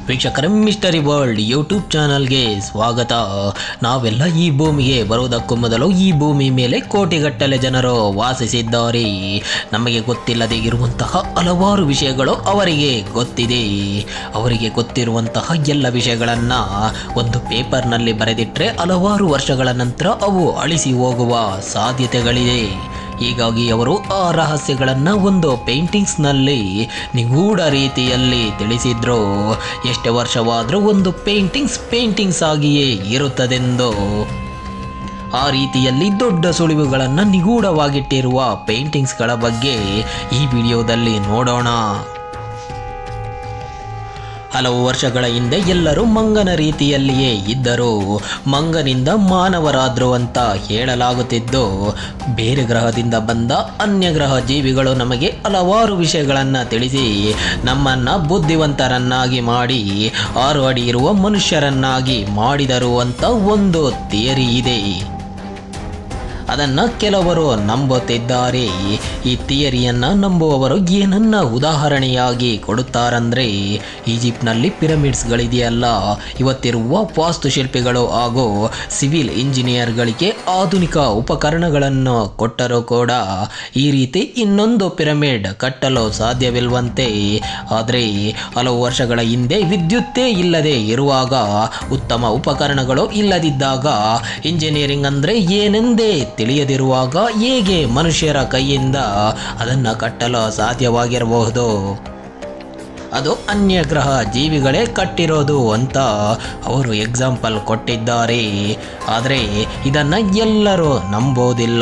ವೀಕ್ಷಕರ mystery world YouTube ಚಾನಲ್ಗೆ ಸ್ವಾಗತ ನಾವೆಲ್ಲ ಈ ಭೂಮಿಗೆ ಬರುವುದಕ್ಕೂ ಮೊದಲು ಈ ಭೂಮಿ ಮೇಲೆ ಕೋಟಿಗಟ್ಟಲೆ ಜನರು ವಾಸಿಸಿದ್ದಾರೆ ನಮಗೆ ಗೊತ್ತಿಲ್ಲದೆ ಇರುವಂತಹ ಹಲವಾರು ವಿಷಯಗಳು ಅವರಿಗೆ ಗೊತ್ತಿದೆ ಅವರಿಗೆ ಗೊತ್ತಿರುವಂತಹ ಎಲ್ಲ ವಿಷಯಗಳನ್ನು ಒಂದು ಪೇಪರ್ನಲ್ಲಿ ಬರೆದಿಟ್ಟರೆ ಹಲವಾರು ವರ್ಷಗಳ ನಂತರ ಅವು ಅಳಿಸಿ ಹೋಗುವ ಸಾಧ್ಯತೆಗಳಿದೆ ಹೀಗಾಗಿ ಅವರು ಆ ರಹಸ್ಯಗಳನ್ನು ಒಂದು ಪೇಂಟಿಂಗ್ಸ್ನಲ್ಲಿ ನಿಗೂಢ ರೀತಿಯಲ್ಲಿ ತಿಳಿಸಿದ್ರು ಎಷ್ಟು ವರ್ಷವಾದರೂ ಒಂದು ಪೇಂಟಿಂಗ್ಸ್ ಪೇಂಟಿಂಗ್ಸ್ ಆಗಿಯೇ ಇರುತ್ತದೆಂದು ಆ ರೀತಿಯಲ್ಲಿ ದೊಡ್ಡ ಸುಳಿವುಗಳನ್ನು ನಿಗೂಢವಾಗಿಟ್ಟಿರುವ ಪೇಂಟಿಂಗ್ಸ್ಗಳ ಬಗ್ಗೆ ಈ ವಿಡಿಯೋದಲ್ಲಿ ನೋಡೋಣ ಹಲವು ವರ್ಷಗಳ ಹಿಂದೆ ಎಲ್ಲರೂ ಮಂಗನ ರೀತಿಯಲ್ಲಿಯೇ ಇದ್ದರು ಮಂಗನಿಂದ ಮಾನವರಾದ್ರು ಅಂತ ಹೇಳಲಾಗುತ್ತಿದ್ದು ಬೇರೆ ಗ್ರಹದಿಂದ ಬಂದ ಅನ್ಯ ಗ್ರಹ ಜೀವಿಗಳು ನಮಗೆ ಹಲವಾರು ವಿಷಯಗಳನ್ನು ತಿಳಿಸಿ ನಮ್ಮನ್ನ ಬುದ್ಧಿವಂತರನ್ನಾಗಿ ಮಾಡಿ ಆರು ಅಡಿ ಇರುವ ಮನುಷ್ಯರನ್ನಾಗಿ ಮಾಡಿದರು ಅಂತ ಒಂದು ಥಿಯರಿ ಇದೆ ಅದನ್ನು ಕೆಲವರು ನಂಬುತ್ತಿದ್ದಾರೆ ಈ ಥಿಯರಿಯನ್ನ ನಂಬುವವರು ಏನನ್ನ ಉದಾಹರಣೆಯಾಗಿ ಕೊಡುತ್ತಾರಂದ್ರೆ ಈಜಿಪ್ಟ್ನಲ್ಲಿ ಪಿರಮಿಡ್ಸ್ಗಳಿದೆಯಲ್ಲ ಇವತ್ತಿರುವ ವಾಸ್ತುಶಿಲ್ಪಿಗಳು ಹಾಗೂ ಸಿವಿಲ್ ಇಂಜಿನಿಯರ್ಗಳಿಗೆ ಆಧುನಿಕ ಉಪಕರಣಗಳನ್ನು ಕೊಟ್ಟರೂ ಕೂಡ ಈ ರೀತಿ ಇನ್ನೊಂದು ಪಿರಮಿಡ್ ಕಟ್ಟಲು ಸಾಧ್ಯವಿಲ್ವಂತೆ ಆದರೆ ಹಲವು ವರ್ಷಗಳ ಹಿಂದೆ ವಿದ್ಯುತ್ತೇ ಇಲ್ಲದೆ ಇರುವಾಗ ಉತ್ತಮ ಉಪಕರಣಗಳು ಇಲ್ಲದಿದ್ದಾಗ ಇಂಜಿನಿಯರಿಂಗ್ ಅಂದರೆ ಏನೆಂದೇ ತಿಳಿಯದಿರುವಾಗ ಹೇಗೆ ಮನುಷ್ಯರ ಕೈಯಿಂದ ಅದನ್ನು ಕಟ್ಟಲು ಸಾಧ್ಯವಾಗಿರಬಹುದು ಅದು ಅನ್ಯ ಗ್ರಹ ಜೀವಿಗಳೇ ಕಟ್ಟಿರೋದು ಅಂತ ಅವರು ಎಕ್ಸಾಂಪಲ್ ಕೊಟ್ಟಿದ್ದಾರೆ ಆದರೆ ಇದನ್ನು ಎಲ್ಲರೂ ನಂಬೋದಿಲ್ಲ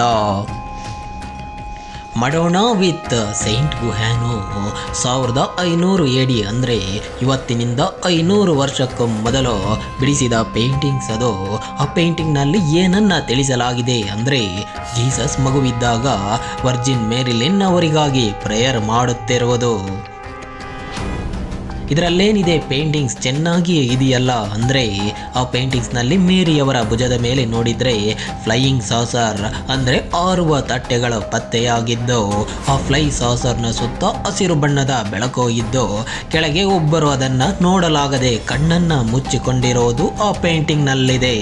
ಮಡೋಣ ವಿತ್ ಸೈಂಟ್ ಗುಹ್ಯಾನು ಸಾವಿರದ ಐನೂರು ಎಡಿ ಅಂದರೆ ಇವತ್ತಿನಿಂದ ಐನೂರು ವರ್ಷಕ್ಕೂ ಮೊದಲು ಬಿಡಿಸಿದ ಪೇಂಟಿಂಗ್ಸ್ ಅದು ಆ ಪೇಂಟಿಂಗ್ನಲ್ಲಿ ಏನನ್ನ ತಿಳಿಸಲಾಗಿದೆ ಅಂದರೆ ಜೀಸಸ್ ಮಗುವಿದ್ದಾಗ ವರ್ಜಿನ್ ಮೇರಿಲಿನ್ ಅವರಿಗಾಗಿ ಪ್ರೇಯರ್ ಮಾಡುತ್ತಿರುವುದು ಇದರಲ್ಲೇನಿದೆ ಪೇಂಟಿಂಗ್ಸ್ ಚೆನ್ನಾಗಿ ಇದೆಯಲ್ಲ ಅಂದರೆ ಆ ಪೇಂಟಿಂಗ್ಸ್ನಲ್ಲಿ ಮೇರಿಯವರ ಭುಜದ ಮೇಲೆ ನೋಡಿದರೆ ಫ್ಲೈಯಿಂಗ್ ಸಾಸರ್ ಅಂದರೆ ಆರುವ ತಟ್ಟೆಗಳು ಪತ್ತೆಯಾಗಿದ್ದು ಆ ಫ್ಲೈ ಸಾಸರ್ನ ಸುತ್ತ ಹಸಿರು ಬಣ್ಣದ ಬೆಳಕು ಇದ್ದು ಕೆಳಗೆ ಒಬ್ಬರು ಅದನ್ನು ನೋಡಲಾಗದೆ ಕಣ್ಣನ್ನು ಮುಚ್ಚಿಕೊಂಡಿರೋದು ಆ ಪೇಂಟಿಂಗ್ನಲ್ಲಿದೆ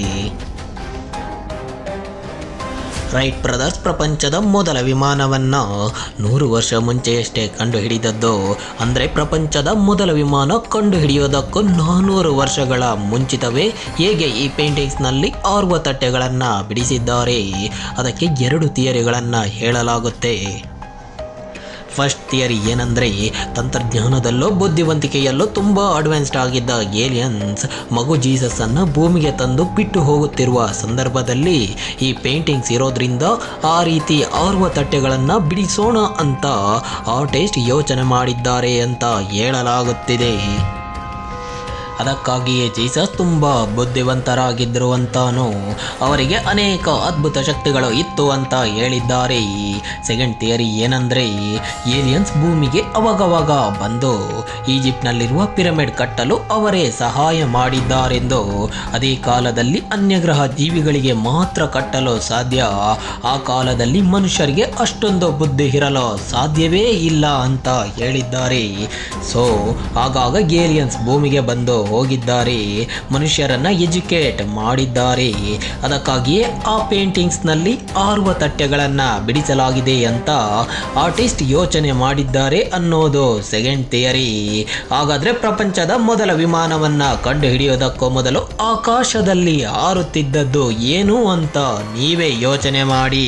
ರೈಟ್ ಬ್ರದರ್ಸ್ ಪ್ರಪಂಚದ ಮೊದಲ ವಿಮಾನವನ್ನು ನೂರು ವರ್ಷ ಮುಂಚೆಯಷ್ಟೇ ಕಂಡುಹಿಡಿದದ್ದು ಅಂದರೆ ಪ್ರಪಂಚದ ಮೊದಲ ವಿಮಾನ ಕಂಡುಹಿಡಿಯೋದಕ್ಕೂ ನಾನ್ನೂರು ವರ್ಷಗಳ ಮುಂಚಿತವೇ ಹೇಗೆ ಈ ಪೇಂಟಿಂಗ್ಸ್ನಲ್ಲಿ ಆರುವ ತಟ್ಟೆಗಳನ್ನು ಬಿಡಿಸಿದ್ದಾರೆ ಅದಕ್ಕೆ ಎರಡು ಥಿಯರಿಗಳನ್ನು ಹೇಳಲಾಗುತ್ತೆ ಫಸ್ಟ್ ಥಿಯರಿ ಏನಂದರೆ ತಂತ್ರಜ್ಞಾನದಲ್ಲೋ ಬುದ್ಧಿವಂತಿಕೆಯಲ್ಲೋ ತುಂಬ ಅಡ್ವಾನ್ಸ್ಡ್ ಆಗಿದ್ದ ಏಲಿಯನ್ಸ್ ಮಗು ಜೀಸಸ್ಸನ್ನು ಭೂಮಿಗೆ ತಂದು ಬಿಟ್ಟು ಹೋಗುತ್ತಿರುವ ಸಂದರ್ಭದಲ್ಲಿ ಈ ಪೇಂಟಿಂಗ್ಸ್ ಇರೋದ್ರಿಂದ ಆ ರೀತಿ ಆರುವ ತಟ್ಟೆಗಳನ್ನು ಬಿಡಿಸೋಣ ಅಂತ ಆರ್ಟಿಸ್ಟ್ ಯೋಚನೆ ಮಾಡಿದ್ದಾರೆ ಅಂತ ಹೇಳಲಾಗುತ್ತಿದೆ ಅದಕ್ಕಾಗಿಯೇ ಜೀಸಸ್ ತುಂಬ ಬುದ್ಧಿವಂತರಾಗಿದ್ದರು ಅಂತಾನು ಅವರಿಗೆ ಅನೇಕ ಅದ್ಭುತ ಶಕ್ತಿಗಳು ಇತ್ತು ಅಂತ ಹೇಳಿದ್ದಾರೆ ಸೆಕೆಂಡ್ ಥಿಯರಿ ಏನಂದರೆ ಏಲಿಯನ್ಸ್ ಭೂಮಿಗೆ ಅವಾಗವಾಗ ಬಂದು ಈಜಿಪ್ಟ್ನಲ್ಲಿರುವ ಪಿರಮಿಡ್ ಕಟ್ಟಲು ಅವರೇ ಸಹಾಯ ಮಾಡಿದ್ದಾರೆಂದು ಅದೇ ಕಾಲದಲ್ಲಿ ಅನ್ಯಗ್ರಹ ಜೀವಿಗಳಿಗೆ ಮಾತ್ರ ಕಟ್ಟಲು ಸಾಧ್ಯ ಆ ಕಾಲದಲ್ಲಿ ಮನುಷ್ಯರಿಗೆ ಅಷ್ಟೊಂದು ಬುದ್ಧಿ ಇರಲು ಸಾಧ್ಯವೇ ಇಲ್ಲ ಅಂತ ಹೇಳಿದ್ದಾರೆ ಸೊ ಆಗಾಗ ಏಲಿಯನ್ಸ್ ಭೂಮಿಗೆ ಬಂದು ಹೋಗಿದ್ದಾರೆ ಮನುಷ್ಯರನ್ನ ಎಜುಕೇಟ್ ಮಾಡಿದ್ದಾರೆ ಅದಕ್ಕಾಗಿಯೇ ಆ ಪೇಂಟಿಂಗ್ಸ್ನಲ್ಲಿ ಆರುವ ತಟ್ಟೆಗಳನ್ನು ಬಿಡಿಸಲಾಗಿದೆ ಅಂತ ಆರ್ಟಿಸ್ಟ್ ಯೋಚನೆ ಮಾಡಿದ್ದಾರೆ ಅನ್ನೋದು ಸೆಕೆಂಡ್ ಥಿಯರಿ ಹಾಗಾದ್ರೆ ಪ್ರಪಂಚದ ಮೊದಲ ವಿಮಾನವನ್ನ ಕಂಡುಹಿಡಿಯೋದಕ್ಕೂ ಮೊದಲು ಆಕಾಶದಲ್ಲಿ ಹಾರುತ್ತಿದ್ದದ್ದು ಏನು ಅಂತ ನೀವೇ ಯೋಚನೆ ಮಾಡಿ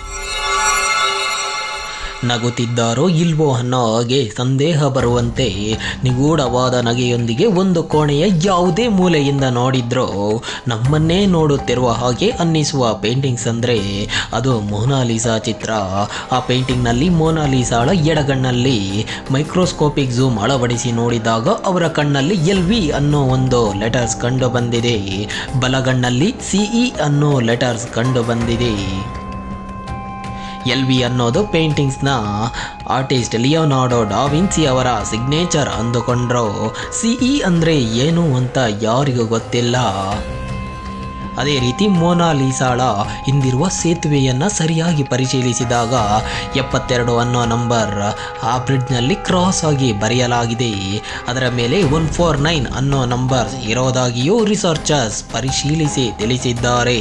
ನಗುತ್ತಿದ್ದಾರೋ ಇಲ್ವೋ ಅನ್ನೋ ಹಾಗೆ ಸಂದೇಹ ಬರುವಂತೆ ನಿಗೂಢವಾದ ನಗೆಯೊಂದಿಗೆ ಒಂದು ಕೋಣೆಯ ಯಾವುದೇ ಮೂಲೆಯಿಂದ ನೋಡಿದ್ರೋ ನಮ್ಮನ್ನೇ ನೋಡುತ್ತಿರುವ ಹಾಗೆ ಅನ್ನಿಸುವ ಪೇಂಟಿಂಗ್ಸ್ ಅಂದರೆ ಅದು ಮೋನಾಲಿಸಾ ಚಿತ್ರ ಆ ಪೇಂಟಿಂಗ್ನಲ್ಲಿ ಮೋನಾಲಿಸಾಳ ಎಡಗಣ್ಣಲ್ಲಿ ಮೈಕ್ರೋಸ್ಕೋಪಿಕ್ ಝೂಮ್ ಅಳವಡಿಸಿ ನೋಡಿದಾಗ ಅವರ ಕಣ್ಣಲ್ಲಿ ಎಲ್ ವಿ ಅನ್ನೋ ಒಂದು ಲೆಟರ್ಸ್ ಕಂಡು ಬಂದಿದೆ ಬಲಗಣ್ಣಲ್ಲಿ ಸಿಇ ಅನ್ನೋ ಲೆಟರ್ಸ್ ಕಂಡು ಬಂದಿದೆ ಎಲ್ ವಿ ಅನ್ನೋದು ಪೇಂಟಿಂಗ್ಸ್ನ ಆರ್ಟಿಸ್ಟ್ ಲಿಯೋನಾರ್ಡೋ ಡಾವಿನ್ಸಿ ಅವರ ಸಿಗ್ನೇಚರ್ ಅಂದುಕೊಂಡ್ರು ಸಿಇ ಅಂದರೆ ಏನು ಅಂತ ಯಾರಿಗೂ ಗೊತ್ತಿಲ್ಲ ಅದೇ ರೀತಿ ಮೋನಾಲಿಸಾಳ ಹಿಂದಿರುವ ಸೇತುವೆಯನ್ನು ಸರಿಯಾಗಿ ಪರಿಶೀಲಿಸಿದಾಗ ಎಪ್ಪತ್ತೆರಡು ಅನ್ನೋ ನಂಬರ್ ಆ ಬ್ರಿಡ್ಜ್ನಲ್ಲಿ ಕ್ರಾಸ್ ಆಗಿ ಬರೆಯಲಾಗಿದೆ ಅದರ ಮೇಲೆ ಒನ್ ಫೋರ್ ನೈನ್ ಅನ್ನೋ ನಂಬರ್ ಇರೋದಾಗಿಯೂ ರಿಸರ್ಚರ್ಸ್ ಪರಿಶೀಲಿಸಿ ತಿಳಿಸಿದ್ದಾರೆ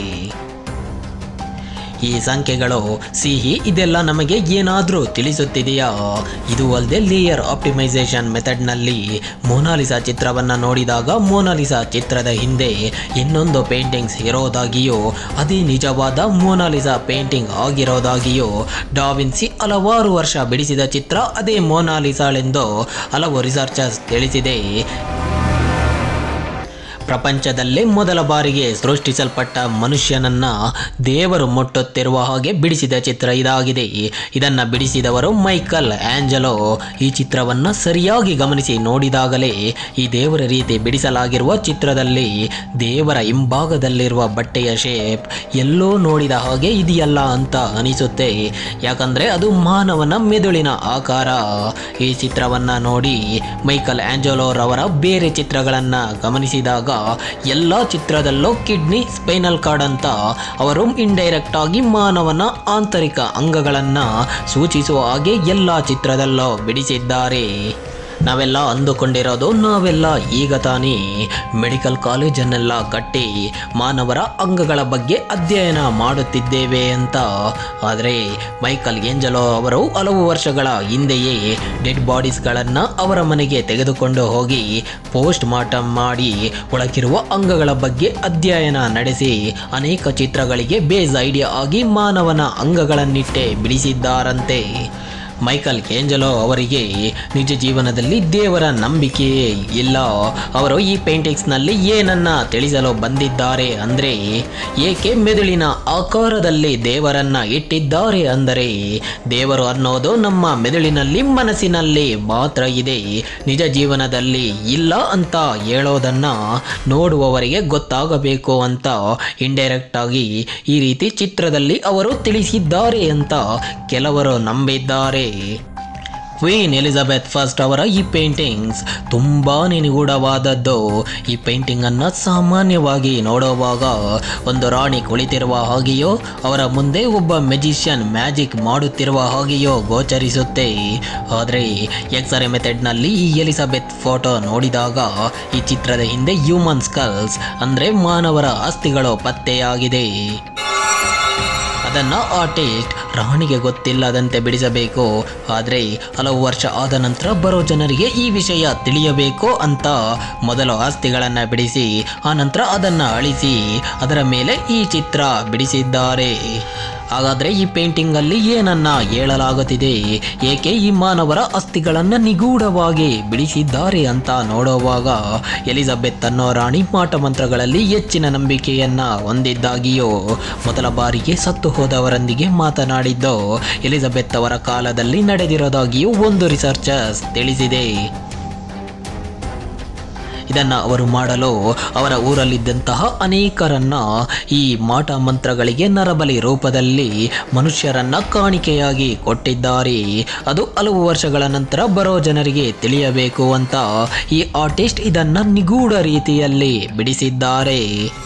ಈ ಸಂಖ್ಯೆಗಳು ಸಿಹಿ ಇದೆಲ್ಲ ನಮಗೆ ಏನಾದರೂ ತಿಳಿಸುತ್ತಿದೆಯಾ ಇದು ಅಲ್ಲದೆ ಲೇಯರ್ ಆಪ್ಟಿಮೈಸೇಷನ್ ಮೆಥಡ್ನಲ್ಲಿ ಮೋನಾಲಿಸಾ ಚಿತ್ರವನ್ನು ನೋಡಿದಾಗ ಮೋನಾಲಿಸಾ ಚಿತ್ರದ ಹಿಂದೆ ಇನ್ನೊಂದು ಪೇಂಟಿಂಗ್ಸ್ ಇರೋದಾಗಿಯೂ ಅದೇ ನಿಜವಾದ ಮೋನಾಲಿಸಾ ಪೇಂಟಿಂಗ್ ಆಗಿರೋದಾಗಿಯೂ ಡಾವಿನ್ಸಿ ಹಲವಾರು ವರ್ಷ ಬಿಡಿಸಿದ ಚಿತ್ರ ಅದೇ ಮೋನಾಲಿಸಾಳೆಂದು ಹಲವು ರಿಸರ್ಚರ್ಸ್ ತಿಳಿಸಿದೆ ಪ್ರಪಂಚದಲ್ಲೇ ಮೊದಲ ಬಾರಿಗೆ ಸೃಷ್ಟಿಸಲ್ಪಟ್ಟ ಮನುಷ್ಯನನ್ನ ದೇವರು ಮುಟ್ಟುತ್ತಿರುವ ಹಾಗೆ ಬಿಡಿಸಿದ ಚಿತ್ರ ಇದಾಗಿದೆ ಇದನ್ನ ಬಿಡಿಸಿದವರು ಮೈಕಲ್ ಆಂಜಲೋ ಈ ಚಿತ್ರವನ್ನ ಸರಿಯಾಗಿ ಗಮನಿಸಿ ನೋಡಿದಾಗಲೇ ಈ ದೇವರ ರೀತಿ ಬಿಡಿಸಲಾಗಿರುವ ಚಿತ್ರದಲ್ಲಿ ದೇವರ ಹಿಂಭಾಗದಲ್ಲಿರುವ ಬಟ್ಟೆಯ ಶೇಪ್ ಎಲ್ಲೋ ನೋಡಿದ ಹಾಗೆ ಇದೆಯಲ್ಲ ಅಂತ ಅನಿಸುತ್ತೆ ಯಾಕಂದ್ರೆ ಅದು ಮಾನವನ ಮೆದುಳಿನ ಆಕಾರ ಈ ಚಿತ್ರವನ್ನ ನೋಡಿ ಮೈಕಲ್ ಆಂಜಲೋರವರ ಬೇರೆ ಚಿತ್ರಗಳನ್ನ ಗಮನಿಸಿದಾಗ ಎಲ್ಲ ಚಿತ್ರದಲ್ಲೂ ಕಿಡ್ನಿ ಸ್ಪೈನಲ್ ಕಾರ್ಡ್ ಅಂತ ಅವರು ಇಂಡೈರೆಕ್ಟ್ ಆಗಿ ಮಾನವನ ಆಂತರಿಕ ಅಂಗಗಳನ್ನ ಸೂಚಿಸುವ ಹಾಗೆ ಎಲ್ಲ ಚಿತ್ರದಲ್ಲೂ ಬಿಡಿಸಿದ್ದಾರೆ ನಾವೆಲ್ಲ ಅಂದುಕೊಂಡಿರೋದು ನಾವೆಲ್ಲ ಈಗ ತಾನೇ ಮೆಡಿಕಲ್ ಕಾಲೇಜನ್ನೆಲ್ಲ ಕಟ್ಟಿ ಮಾನವರ ಅಂಗಗಳ ಬಗ್ಗೆ ಅಧ್ಯಯನ ಮಾಡುತ್ತಿದ್ದೇವೆ ಅಂತ ಆದರೆ ಮೈಕಲ್ ಏಂಜಲೋ ಅವರು ಹಲವು ವರ್ಷಗಳ ಹಿಂದೆಯೇ ಡೆಡ್ ಬಾಡೀಸ್ಗಳನ್ನು ಅವರ ಮನೆಗೆ ತೆಗೆದುಕೊಂಡು ಹೋಗಿ ಪೋಸ್ಟ್ ಮಾರ್ಟಮ್ ಮಾಡಿ ಒಳಗಿರುವ ಅಂಗಗಳ ಬಗ್ಗೆ ಅಧ್ಯಯನ ನಡೆಸಿ ಅನೇಕ ಚಿತ್ರಗಳಿಗೆ ಬೇಸ್ ಐಡಿಯಾ ಆಗಿ ಮಾನವನ ಅಂಗಗಳನ್ನಿಟ್ಟೆ ಬಿಡಿಸಿದ್ದಾರಂತೆ ಮೈಕಲ್ ಕೇಂಜಲೋ ಅವರಿಗೆ ನಿಜ ಜೀವನದಲ್ಲಿ ದೇವರ ನಂಬಿಕೆಯೇ ಇಲ್ಲ ಅವರು ಈ ಪೇಂಟಿಂಗ್ಸ್ನಲ್ಲಿ ಏನನ್ನ ತಿಳಿಸಲು ಬಂದಿದ್ದಾರೆ ಅಂದರೆ ಏಕೆ ಮೆದುಳಿನ ಆಕಾರದಲ್ಲಿ ದೇವರನ್ನ ಇಟ್ಟಿದ್ದಾರೆ ಅಂದರೆ ದೇವರು ಅನ್ನೋದು ನಮ್ಮ ಮೆದುಳಿನಲ್ಲಿ ಮನಸ್ಸಿನಲ್ಲಿ ಮಾತ್ರ ಇದೆ ನಿಜ ಜೀವನದಲ್ಲಿ ಇಲ್ಲ ಅಂತ ಹೇಳೋದನ್ನ ನೋಡುವವರಿಗೆ ಗೊತ್ತಾಗಬೇಕು ಅಂತ ಇಂಡೈರೆಕ್ಟ್ ಆಗಿ ಈ ರೀತಿ ಚಿತ್ರದಲ್ಲಿ ಅವರು ತಿಳಿಸಿದ್ದಾರೆ ಅಂತ ಕೆಲವರು ನಂಬಿದ್ದಾರೆ ಕ್ವೀನ್ ಎಲಿಜಬೆತ್ ಫಸ್ಟ್ ಅವರ ಈ ಪೇಂಟಿಂಗ್ಸ್ ತುಂಬಾ ನಿಗೂಢವಾದದ್ದು ಈ ಪೇಂಟಿಂಗನ್ನು ಸಾಮಾನ್ಯವಾಗಿ ನೋಡುವಾಗ ಒಂದು ರಾಣಿ ಕುಳಿತಿರುವ ಹಾಗೆಯೋ ಅವರ ಮುಂದೆ ಒಬ್ಬ ಮೆಜಿಷಿಯನ್ ಮ್ಯಾಜಿಕ್ ಮಾಡುತ್ತಿರುವ ಹಾಗೆಯೋ ಗೋಚರಿಸುತ್ತೆ ಆದರೆ ಎಕ್ಸ್ರೇ ಮೆಥಡ್ನಲ್ಲಿ ಈ ಎಲಿಜಬೆತ್ ಫೋಟೋ ನೋಡಿದಾಗ ಈ ಚಿತ್ರದ ಹಿಂದೆ ಹ್ಯೂಮನ್ ಸ್ಕಲ್ಸ್ ಅಂದರೆ ಮಾನವರ ಅಸ್ಥಿಗಳು ಪತ್ತೆಯಾಗಿದೆ ಅದನ್ನು ಆರ್ಟಿಸ್ಟ್ ರಾಣಿಗೆ ಗೊತ್ತಿಲ್ಲದಂತೆ ಬಿಡಿಸಬೇಕು ಆದರೆ ಹಲವು ವರ್ಷ ಆದ ನಂತರ ಬರೋ ಜನರಿಗೆ ಈ ವಿಷಯ ತಿಳಿಯಬೇಕು ಅಂತ ಮೊದಲು ಆಸ್ತಿಗಳನ್ನು ಬಿಡಿಸಿ ಆ ನಂತರ ಅದನ್ನು ಅಳಿಸಿ ಅದರ ಮೇಲೆ ಈ ಚಿತ್ರ ಬಿಡಿಸಿದ್ದಾರೆ ಹಾಗಾದರೆ ಈ ಪೇಂಟಿಂಗಲ್ಲಿ ಏನನ್ನ ಹೇಳಲಾಗುತ್ತಿದೆ ಏಕೆ ಈ ಮಾನವರ ಅಸ್ಥಿಗಳನ್ನು ನಿಗೂಢವಾಗಿ ಬಿಡಿಸಿದ್ದಾರೆ ಅಂತ ನೋಡುವಾಗ ಎಲಿಜಬೆತ್ ಅನ್ನೋ ರಾಣಿ ಮಾಟ ಮಂತ್ರಗಳಲ್ಲಿ ಹೆಚ್ಚಿನ ನಂಬಿಕೆಯನ್ನ ಹೊಂದಿದ್ದಾಗಿಯೋ ಮೊದಲ ಬಾರಿಗೆ ಸತ್ತು ಹೋದವರೊಂದಿಗೆ ಮಾತನಾಡಿದ್ದು ಎಲಿಜಬೆತ್ ಅವರ ಕಾಲದಲ್ಲಿ ನಡೆದಿರೋದಾಗಿಯೂ ಒಂದು ರಿಸರ್ಚರ್ಸ್ ತಿಳಿಸಿದೆ ಇದನ್ನು ಅವರು ಮಾಡಲು ಅವರ ಊರಲ್ಲಿದ್ದಂತಹ ಅನೇಕರನ್ನ ಈ ಮಾಟ ಮಂತ್ರಗಳಿಗೆ ನರಬಲಿ ರೂಪದಲ್ಲಿ ಮನುಷ್ಯರನ್ನ ಕಾಣಿಕೆಯಾಗಿ ಕೊಟ್ಟಿದ್ದಾರೆ ಅದು ಹಲವು ವರ್ಷಗಳ ನಂತರ ಬರೋ ಜನರಿಗೆ ತಿಳಿಯಬೇಕು ಅಂತ ಈ ಆರ್ಟಿಸ್ಟ್ ಇದನ್ನ ನಿಗೂಢ ರೀತಿಯಲ್ಲಿ ಬಿಡಿಸಿದ್ದಾರೆ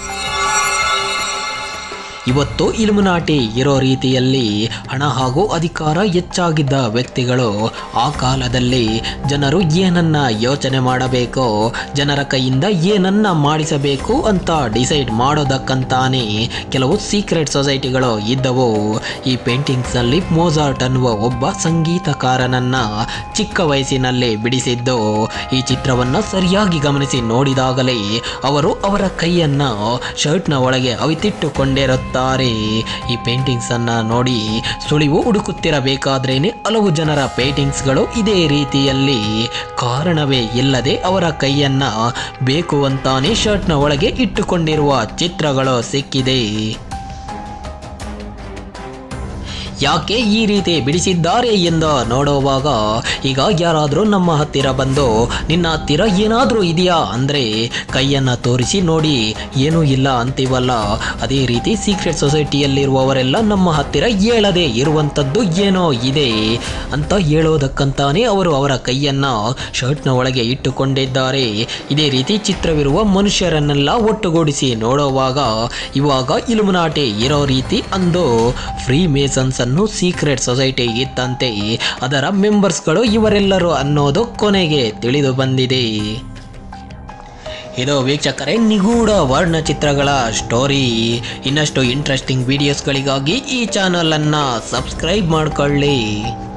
ಇವತ್ತು ಇಲ್ಮುನಾಟಿ ಇರೋ ರೀತಿಯಲ್ಲಿ ಹಣ ಹಾಗೂ ಅಧಿಕಾರ ಹೆಚ್ಚಾಗಿದ್ದ ವ್ಯಕ್ತಿಗಳು ಆ ಕಾಲದಲ್ಲಿ ಜನರು ಏನನ್ನ ಯೋಚನೆ ಮಾಡಬೇಕೋ ಜನರ ಕೈಯಿಂದ ಏನನ್ನ ಮಾಡಿಸಬೇಕು ಅಂತ ಡಿಸೈಡ್ ಮಾಡೋದಕ್ಕಂತಾನೆ ಕೆಲವು ಸೀಕ್ರೆಟ್ ಸೊಸೈಟಿಗಳು ಇದ್ದವು ಈ ಪೇಂಟಿಂಗ್ಸ್ನಲ್ಲಿ ಮೋಜಾರ್ಟ್ ಅನ್ನುವ ಒಬ್ಬ ಸಂಗೀತಕಾರನನ್ನ ಚಿಕ್ಕ ವಯಸ್ಸಿನಲ್ಲಿ ಬಿಡಿಸಿದ್ದು ಈ ಚಿತ್ರವನ್ನ ಸರಿಯಾಗಿ ಗಮನಿಸಿ ನೋಡಿದಾಗಲೇ ಅವರು ಅವರ ಕೈಯನ್ನ ಶರ್ಟ್ನ ಒಳಗೆ ಅವಿತಿಟ್ಟುಕೊಂಡಿರುತ್ತಾರೆ ಈ ಪೇಂಟಿಂಗ್ಸ್ ಅನ್ನ ನೋಡಿ ಸುಳಿವು ಹುಡುಕುತ್ತಿರಬೇಕಾದ್ರೇನೆ ಹಲವು ಜನರ ಪೇಂಟಿಂಗ್ಸ್ಗಳು ಇದೇ ರೀತಿಯಲ್ಲಿ ಕಾರಣವೇ ಇಲ್ಲದೆ ಅವರ ಕೈಯನ್ನ ಬೇಕು ಅಂತಾನೆ ಶರ್ಟ್ನ ಒಳಗೆ ಇಟ್ಟುಕೊಂಡಿರುವ ಚಿತ್ರಗಳು ಸಿಕ್ಕಿದೆ ಯಾಕೆ ಈ ರೀತಿ ಬಿಡಿಸಿದ್ದಾರೆ ಎಂದು ನೋಡುವಾಗ ಈಗ ಯಾರಾದರೂ ನಮ್ಮ ಹತ್ತಿರ ಬಂದು ನಿನ್ನ ಹತ್ತಿರ ಏನಾದರೂ ಇದೆಯಾ ಅಂದರೆ ಕೈಯನ್ನು ತೋರಿಸಿ ನೋಡಿ ಏನೂ ಇಲ್ಲ ಅಂತೀವಲ್ಲ ಅದೇ ರೀತಿ ಸೀಕ್ರೆಟ್ ಸೊಸೈಟಿಯಲ್ಲಿರುವವರೆಲ್ಲ ನಮ್ಮ ಹತ್ತಿರ ಹೇಳದೆ ಇರುವಂಥದ್ದು ಏನೋ ಇದೆ ಅಂತ ಹೇಳೋದಕ್ಕಂತಾನೆ ಅವರು ಅವರ ಕೈಯನ್ನು ಶರ್ಟ್ನ ಒಳಗೆ ಇಟ್ಟುಕೊಂಡಿದ್ದಾರೆ ಇದೇ ರೀತಿ ಚಿತ್ರವಿರುವ ಮನುಷ್ಯರನ್ನೆಲ್ಲ ಒಟ್ಟುಗೂಡಿಸಿ ನೋಡುವಾಗ ಇವಾಗ ಇಲುಮನಾಟಿ ಇರೋ ರೀತಿ ಅಂದು ಫ್ರೀ ಮೇಸನ್ಸ್ ಅನ್ನು ಸೀಕ್ರೆಟ್ ಸೊಸೈಟಿ ಇತ್ತಂತೆ ಅದರ ಮೆಂಬರ್ಸ್ಗಳು ಇವರೆಲ್ಲರೂ ಅನ್ನೋದು ಕೊನೆಗೆ ತಿಳಿದು ಬಂದಿದೆ ಇದು ವೀಕ್ಷಕರೇ ನಿಗೂಢ ವರ್ಣಚಿತ್ರಗಳ ಸ್ಟೋರಿ ಇನ್ನಷ್ಟು ಇಂಟ್ರೆಸ್ಟಿಂಗ್ ವಿಡಿಯೋಸ್ಗಳಿಗಾಗಿ ಈ ಚಾನಲನ್ನು ಸಬ್ಸ್ಕ್ರೈಬ್ ಮಾಡ್ಕೊಳ್ಳಿ